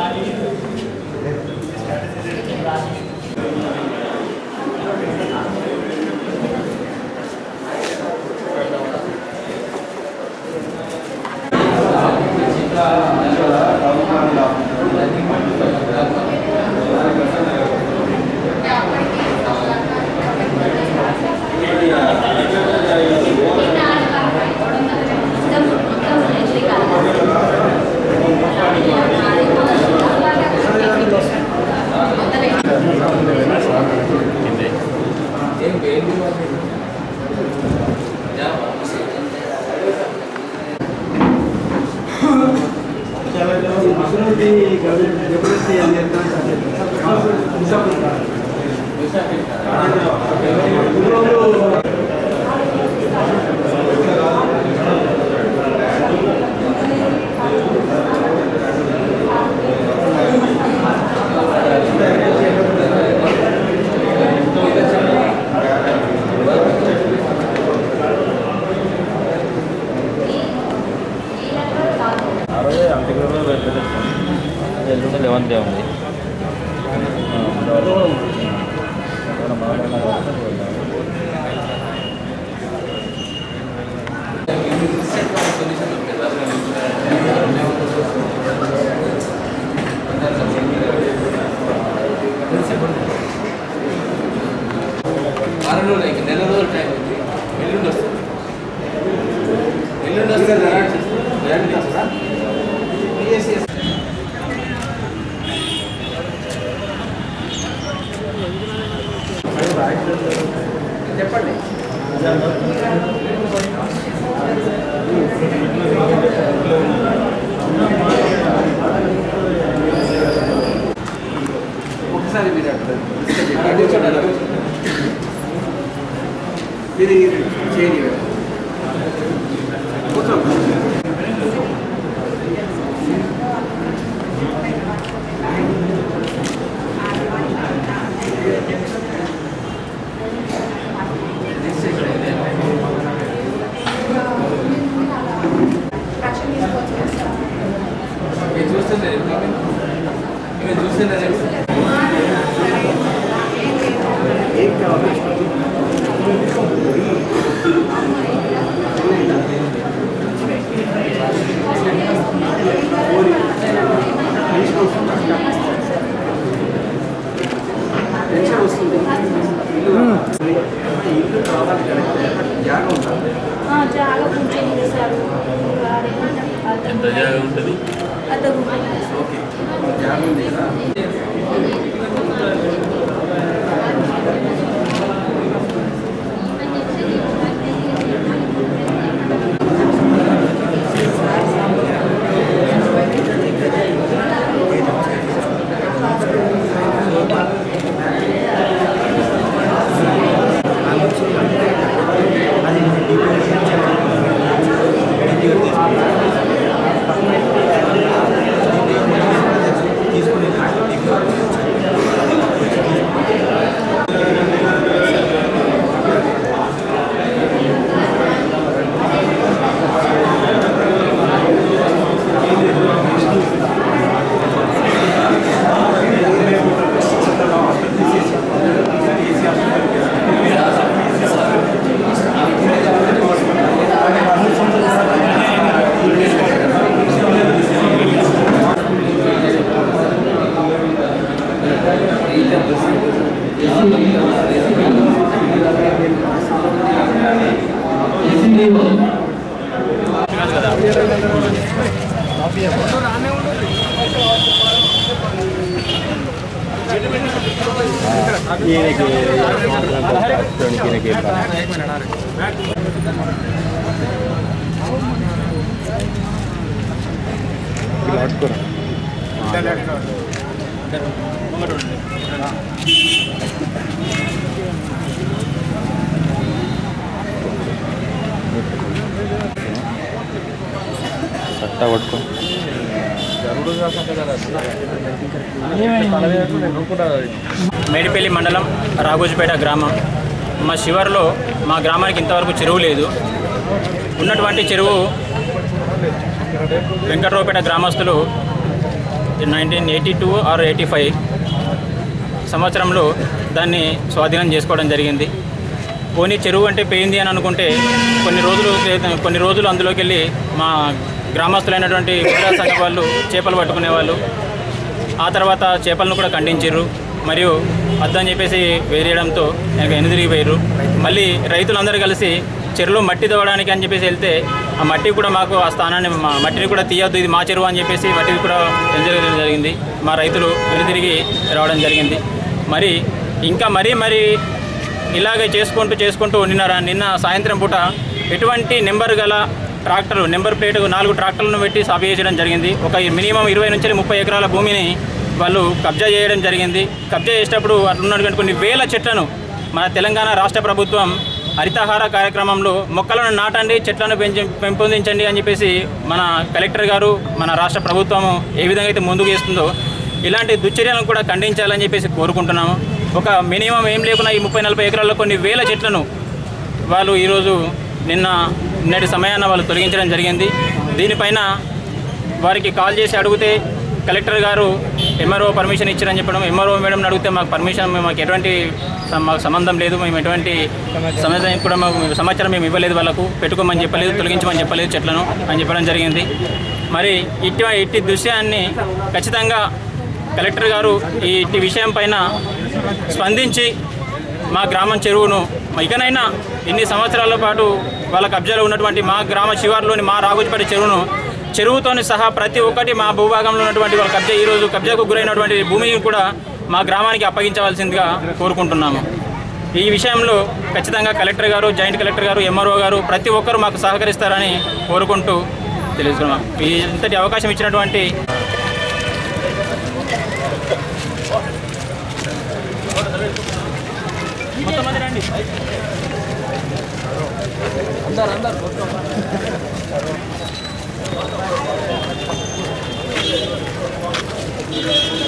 ఆ రోజే అంతకుముందు వెళ్ళలేదు ఎల్లుండి లెవెన్ డే ఉంది వారం రోజులు ఇంకా నెల రోజులు టైం ఉంది ఎల్లుండి వస్తుంది ఎల్లుండి వస్తుంది ఎల్లుండి వస్తుందా చెప్పండి ఒకసారి మీరు అక్కడ కూర్చోండి అలా కూర్చోండి. ఇది చేయండి కూర్చోండి మీరు చూస్తున్నారు మీరు చూస్తున్నారు ఏం కావాలి టెన్షన్ వస్తుంది ఇల్లు కావాలి కరెక్ట్ జాగా ఉండాలి చాలా పూజ చేశారు ఎంత జాగా ఉంటుంది అర్ధ రూపాయలు ఓకే జాగా ఉంది కదా ఈయనకి ఈయనకి పట్టుకోరా సట్టా పట్టుకో మేడిపల్లి మండలం రాఘోజపేట గ్రామం మా శివర్లో మా గ్రామానికి ఇంతవరకు చెరువు లేదు ఉన్నటువంటి చెరువు వెంకట్రావుపేట గ్రామస్తులు nineteen eighty two or eighty five సంవత్సరంలో దాన్ని స్వాధీనం చేసుకోవడం జరిగింది పోనీ చెరువు అంటే పోయింది అని అనుకుంటే కొన్ని రోజులు లేదా- కొన్ని రోజులు అందులోకి వెళ్ళి మా గ్రామస్తులైనటువంటి మహిళా సంఘ వాళ్ళు చేపలు పట్టుకునేవాళ్ళు ఆ తర్వాత చేపలను కూడా ఖండించారు మరియు అద్దని చెప్పేసి వేరేయడంతో వెనక ఎనుదిరిగిపోయారు మళ్ళీ రైతులందరూ కలిసి చెరువులో మట్టి తవ్వడానికి అని చెప్పేసి వెళ్తే ఆ మట్టి కూడా మాకు ఆ స్థానాన్ని మా మట్టిని కూడా తీయొద్దు ఇది మా చెరువు అని చెప్పేసి మట్టిని కూడా ఎంజాయ్ జరిగింది మా రైతులు వెనుదిరిగి రావడం జరిగింది మరి ఇంకా మరీ మరి ఇలాగే చేసుకుంటూ చేసుకుంటూ నిన్న నిన్న సాయంత్రం పూట ఎటువంటి నెంబర్ గల ట్రాక్టర్ నెంబర్ ప్లేట్ నాలుగు ట్రాక్టర్లను పెట్టి సాగు చేయడం జరిగింది ఒక మినిమం ఇరవై నుంచి ముప్పై ఎకరాల భూమిని వాళ్ళు కబ్జా చేయడం జరిగింది కబ్జా చేసేటప్పుడు అట్లా ఉన్నటువంటి కొన్ని వేల చెట్లను మన తెలంగాణ రాష్ట్ర ప్రభుత్వం హరితహార కార్యక్రమంలో మొక్కలను నాటండి చెట్లను పెంచి పెంపొందించండి అని చెప్పేసి మన కలెక్టర్ గారు మన రాష్ట్ర ప్రభుత్వం ఏ విధంగా అయితే ముందుకు చేస్తుందో ఇలాంటి దుశ్చర్యలను కూడా ఖండించాలని చెప్పేసి కోరుకుంటున్నాము ఒక మినిమం ఏం లేకున్నా ఈ ముప్పై నలభై ఎకరాల్లో కొన్ని వేల చెట్లను వాళ్ళు ఈరోజు నిన్న నిన్నటి సమయాన్ని వాళ్ళు తొలగించడం జరిగింది దీనిపైన వారికి కాల్ చేసి అడిగితే కలెక్టర్ గారు ఎంఆర్ఓ పర్మిషన్ ఇచ్చారని చెప్పడం ఎంఆర్ఓ మేడం అడిగితే మాకు పర్మిషన్ మాకు ఎటువంటి సం- మాకు సంబంధం లేదు మేము ఎటువంటి సమాచారం కూడా మాకు సమాచారం మేము ఇవ్వలేదు వాళ్ళకు పెట్టుకోమని చెప్పలేదు తొలగించమని చెప్పలేదు చెట్లను అని చెప్పడం జరిగింది మరి ఇట్టి ఇట్టి దృశ్యాన్ని ఖచ్చితంగా కలెక్టర్ గారు ఈ ఇట్టి విషయం పైన స్పందించి మా గ్రామం చెరువును ఇకనైనా ఇన్ని సంవత్సరాల పాటు వాళ్ళ కబ్జాలో ఉన్నటువంటి మా గ్రామ శివార్లోని మా రాగుజపేట చెరువును చెరువుతోని సహా ప్రతి ఒక్కటి మా భూభాగంలో ఉన్నటువంటి వాళ్ళ కబ్జా ఈరోజు కబ్జాకు గురైనటువంటి భూమిని కూడా మా గ్రామానికి అప్పగించవలసిందిగా కోరుకుంటున్నాము ఈ విషయంలో ఖచ్చితంగా కలెక్టర్ గారు జాయింట్ కలెక్టర్ గారు ఎంఆర్ఓ గారు ప్రతి ఒక్కరూ మాకు సహకరిస్తారని కోరుకుంటూ తెలుసుకున్నాం ఈ ఇంతటి అవకాశం ఇచ్చినటువంటి మొత్తం మంది రండి అందరు అందరు ఆ